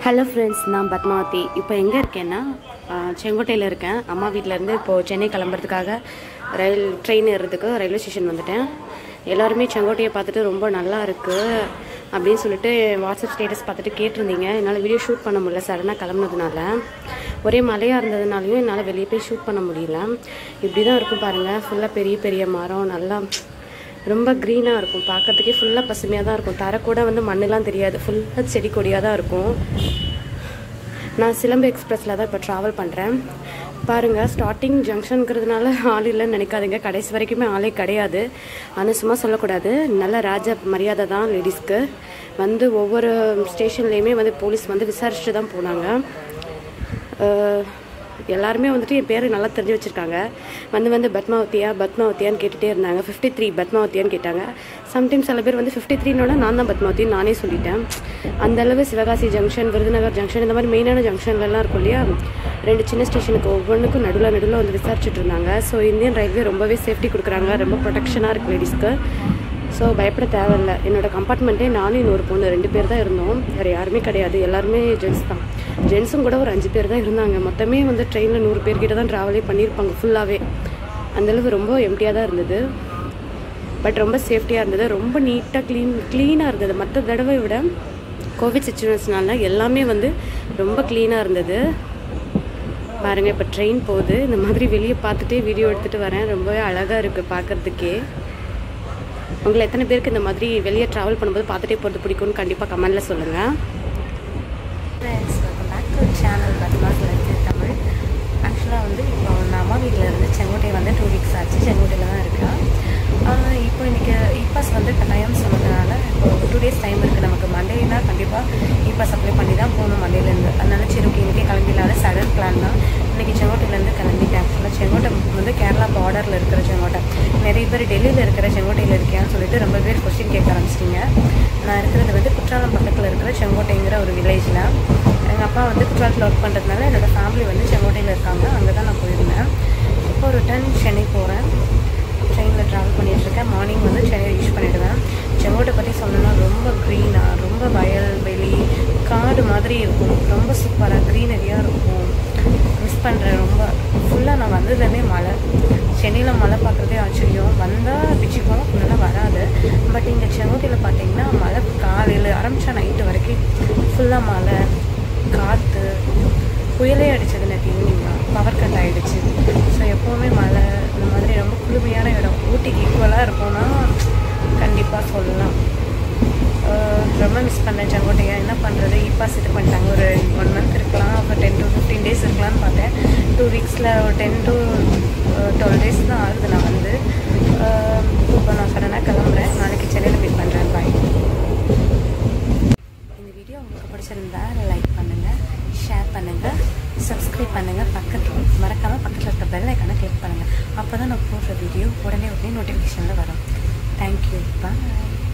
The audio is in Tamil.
ஹலோ ஃப்ரெண்ட்ஸ் நான் பத்மாவதி இப்போ எங்கே இருக்கேன்னா ஆஹ், செங்கோட்டையில் இருக்கேன் அம்மா வீட்டிலேருந்து இப்போது சென்னை கிளம்புறதுக்காக ரயில் ட்ரெயின் ஏறுறதுக்கு ரயில்வே ஸ்டேஷன் வந்துட்டேன் எல்லாருமே செங்கோட்டையை பார்த்துட்டு ரொம்ப நல்லா இருக்குது அப்படின்னு சொல்லிட்டு வாட்ஸ்அப் ஸ்டேட்டஸ் பார்த்துட்டு கேட்டிருந்தீங்க என்னால் வீடியோ ஷூட் பண்ண முடியல சடனாக கிளம்புனதுனால ஒரே மழையாக இருந்ததுனாலையும் என்னால் வெளியே போய் ஷூட் பண்ண முடியல இப்படி தான் இருக்கும் பாருங்கள் ஃபுல்லாக பெரிய பெரிய மரம் நல்லா ரொம்ப க்ரீனாக இருக்கும் பார்க்கறதுக்கே ஃபுல்லாக பசுமையாக தான் இருக்கும் தர கூட வந்து மண்ணெல்லாம் தெரியாது ஃபுல்லாக செடி கொடியாக தான் இருக்கும் நான் சிலம்பு எக்ஸ்பிரஸில் தான் இப்போ ட்ராவல் பண்ணுறேன் பாருங்கள் ஸ்டார்டிங் ஜங்ஷனுங்கிறதுனால ஆள் இல்லைன்னு நினைக்காதீங்க கடைசி வரைக்குமே ஆளே கிடையாது ஆனால் சும்மா சொல்லக்கூடாது நல்ல ராஜ மரியாதை தான் லேடிஸ்க்கு வந்து ஒவ்வொரு ஸ்டேஷன்லேயுமே வந்து போலீஸ் வந்து விசாரிச்சுட்டு தான் போனாங்க அஹ் எல்லாருமே வந்துட்டு என் பேரை நல்லா தெரிஞ்சு வச்சுருக்காங்க வந்து வந்து பத்மாவதியா பத்மாவதியான்னு கேட்டுகிட்டே இருந்தாங்க ஃபிஃப்டி த்ரீ பத்மாவதியான்னு கேட்டாங்க சம்டைம்ஸ் சில பேர் வந்து ஃபிஃப்டி த்ரீனோட நான் தான் பத்மாவதின்னு நானே சொல்லிட்டேன் அந்த அளவு சிவகாசி ஜங்ஷன் விருதுநகர் ஜங்ஷன் இந்த மாதிரி மெயினான ஜங்ஷன்லலாம் இருக்கும் இல்லையா ரெண்டு சின்ன ஸ்டேஷனுக்கு ஒவ்வொன்றுக்கும் நடுவில் நடுவில் வந்து விசாரிச்சுட்டு இருந்தாங்க ஸோ இந்தியன் ரயில்வே ரொம்பவே சேஃப்டி கொடுக்குறாங்க ரொம்ப ப்ரொடெக்ஷனாக இருக்குது லேடிஸ்க்கு ஸோ பயப்பட தேவையில்ல என்னோட கம்பார்ட்மெண்ட்டே நானும் இன்னொரு பொண்ணு ரெண்டு பேர் தான் இருந்தோம் வேறு யாருமே கிடையாது எல்லாருமே ஜென்ஸ் தான் ஜென்ஸும் கூட ஒரு அஞ்சு பேர் தான் இருந்தாங்க மொத்தமே வந்து ட்ரெயினில் நூறு பேர்கிட்ட தான் ட்ராவலே பண்ணியிருப்பாங்க ஃபுல்லாகவே அந்தளவு ரொம்ப எம்டியாக தான் இருந்தது பட் ரொம்ப சேஃப்டியாக இருந்தது ரொம்ப நீட்டாக க்ளீன் க்ளீனாக இருந்தது மற்ற தடவை விட கோவிட் சுச்சுவேஷனால எல்லாமே வந்து ரொம்ப க்ளீனாக இருந்தது பாருங்கள் இப்போ ட்ரெயின் போகுது இந்த மாதிரி வெளியே பார்த்துட்டே வீடியோ எடுத்துகிட்டு வரேன் ரொம்பவே அழகாக இருக்குது பார்க்குறதுக்கே உங்களை எத்தனை பேருக்கு இந்த மாதிரி வெளியே ட்ராவல் பண்ணும்போது பார்த்துட்டே போகிறது பிடிக்கும்னு கண்டிப்பாக கமெண்டில் சொல்லுங்கள் friends welcome back to channel Padmas வந்து தமிழ் ஆக்சுவலாக வந்து இப்போ நான் அம்மா வீட்டில் இருந்து செங்கோட்டை வந்து டூ வீக்ஸ் ஆச்சு செங்கோட்டையில் தான் இருக்கேன் ஆஹ் இப்போ இன்றைக்கி இபாஸ் வந்து டைம் சொன்னதுனால இப்போ டூ டேஸ் டைம் இருக்குது நமக்கு மண்டேனா கண்டிப்பாக இபாஸ் அப்ளை பண்ணி தான் போகணும் மண்டேலேருந்து அதனால சரி ஓகே இன்றைக்கே கிளம்பிடலாத சடன் பிளான் தான் இன்றைக்கி செங்கோட்டையிலேருந்து கிளம்பிட்டேன் ஆக்சுவலாக செங்கோட்டை வந்து கேரளா பார்டரில் இருக்கிற செங்கோட்டை நிறைய பேர் டெல்லியில் இருக்கிற செங்கோட்டையில் இருக்கேன்னு சொல்லிட்டு ரொம்ப பேர் கொஸ்டின் கேட்க ஆரம்பிச்சிட்டிங்க நான் இருக்கிறது வந்து குற்றாலம் பக்கத்தில் இருக்கிற செங்கோட்டைங்கிற ஒரு வில்லேஜில் எங்கள் அப்பா வந்து குற்றாலத்தில் ஒர்க் பண்ணுறதுனால என்னோடய ஃபேமிலி வந்து செங்கோட்டையில் இருக்காங்க அங்கே தான் நான் போயிருந்தேன் இப்போ ரிட்டர்ன் சென்னை போகிறேன் ட்ரெயினில் ட்ராவல் பண்ணிகிட்ருக்கேன் மார்னிங் வந்து சென்னை ரீச் பண்ணிவிடுவேன் செங்கோட்டை பற்றி சொல்லணும்னா ரொம்ப க்ரீனாக ரொம்ப வயல் வெளி காடு மாதிரி இருக்கும் ரொம்ப சூப்பராக க்ரீனரியாக இருக்கும் மிஸ் பண்ணுறேன் ரொம்ப ஃபுல்லாக நான் வந்ததுலேருந்தே மழை சென்னையில் மழை பார்க்குறதே ஆச்சரியம் வந்தால் பிச்சு போனால் ஃபுல்லாக வராது பட் இங்கே செங்கோட்டையில் பார்த்தீங்கன்னா மழை காலையில் ஆரம்பித்தா நைட்டு வரைக்கும் ஃபுல்லாக மழை காற்று புயலே அடிச்சது நேற்று ஈவினிங் தான் பவர் கட் ஆகிடுச்சு ஸோ எப்போவுமே மழை இந்த மாதிரி ரொம்ப குளுமையான இடம் ஊட்டிக்கு ஈக்குவலாக இருக்கும்னா கண்டிப்பாக சொல்லலாம் ஆஹ் ரொம்ப மிஸ் பண்ணேன் செங்கோட்டையை என்ன பண்ணுறது இ பாஸ் இது பண்ணிட்டாங்க ஒரு ஒன் மந்த் இருக்கலாம் அப்புறம் டென் டு ஃபிஃப்டீன் டேஸ் இருக்கலாம்னு பார்த்தேன் டூ வீக்ஸில் ஒரு டென் டு டுவெல் டேஸ் தான் ஆகுது நான் வந்து ஆஹ் இப்போ நான் சடனாக கிளம்புறேன் நாளைக்கு சென்னையில் மீட் பண்ணுறேன் பாய் இந்த வீடியோ உங்களுக்கு பிடிச்சிருந்தா லைக் பண்ணுங்கள் ஷேர் பண்ணுங்கள் சப்ஸ்கிரைப் பண்ணுங்கள் பக்கத்து மறக்காமல் பக்கத்தில் இருக்க பெல் ஐக்கானை கிளிக் பண்ணுங்கள் அப்போ தான் நான் போடுற வீடியோ உடனே உடனே நோட்டிஃபிகேஷனில் வரும் தேங்க்யூ பாய்